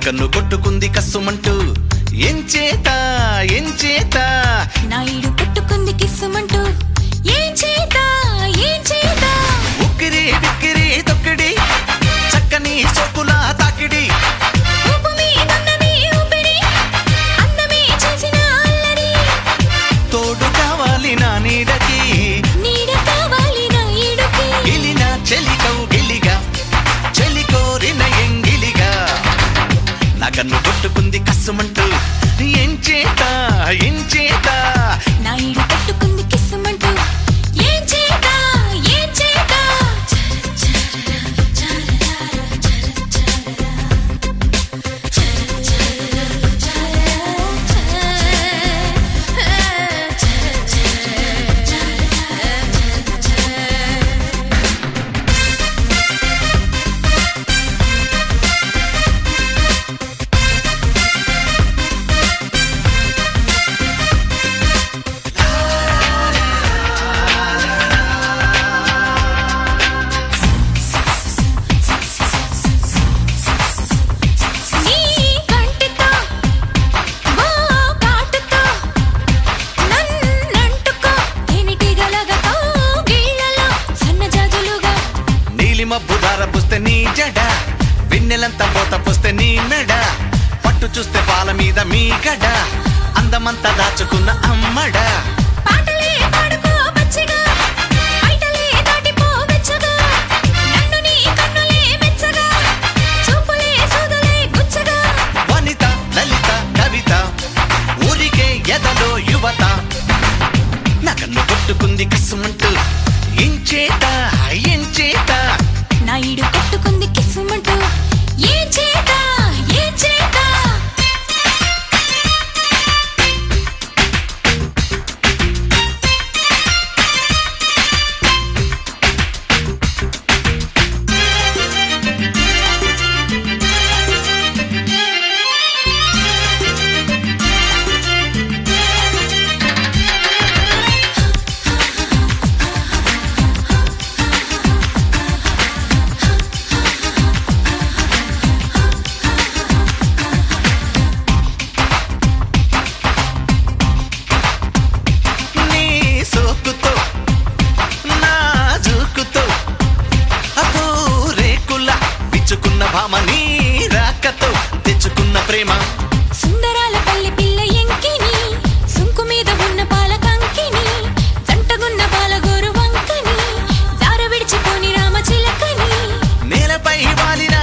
కన్ను కొట్టుకుంది కస్సుమంటూ ఏం చేత ఏం చేత నాయుడు పుట్టుకుంది కిస్సుమంటూ ఏం చేత ఏం చేత ఉక్కిరి బిక్కిరి తొక్కిడి చక్కని సోకుల తాకిడి ఊపు మీదున్నది ఊపిరి అందమే చేసిన అల్లరి తోడు కావాలి నా నీడకి నీడ కావాలి నాయుడుకి గిలిన చెలికౌ గిలిగా చెలి కోరిన ఎంగిలిగా నా కన్ను కొట్టుకుంది కస్సుమంటూ ఏం చేత ఏం చేత నాయుడు పుట్టుకుంది కిస్సుమంటూ ఏం చేత ఏం చేత నీ కంటితో ఓ కాటుతో నన్నంటుకో తేనెటీగలగతో గిళ్ళలో సన్నజాజులుగా నీలి మబ్బు దార పుస్తే నీ జడ వెన్నెలంతా పోత పుస్తే నీ మెడ పట్టు చూస్తే పాల మీద మీ గడ అందమంతా దాచుకున్న అమ్మడ పాటలే పాడుకో పచ్చిగా బయటలే దాటిపో వెచ్చగా నన్ను నీ కన్నులే మెచ్చగా చూపులే సూదులే గుచ్చగా వనిత లలిత కవిత ఊరికే ఎదలో యువత నా కన్ను కొట్టుకుంది కసుమంటూ ఏం చేత ఏం చేత నాయుడు కొట్టుకుంది కిస్సుమంటూ ఏం చేత ఏం చేత నీ సోకుతో నా జూకుతో అపో రేకుల విచ్చుకున్న భామ నీ రాకతో తెచ్చుకున్న ప్రేమ సుందరాల పల్లి పిల్ల ఎంకిని సుంకు మీద ఉన్న పాల కంకిని జంటగున్న పాలగోరు వంకని జార విడిచిపోని రామ చిలకని నేలపై వాలిన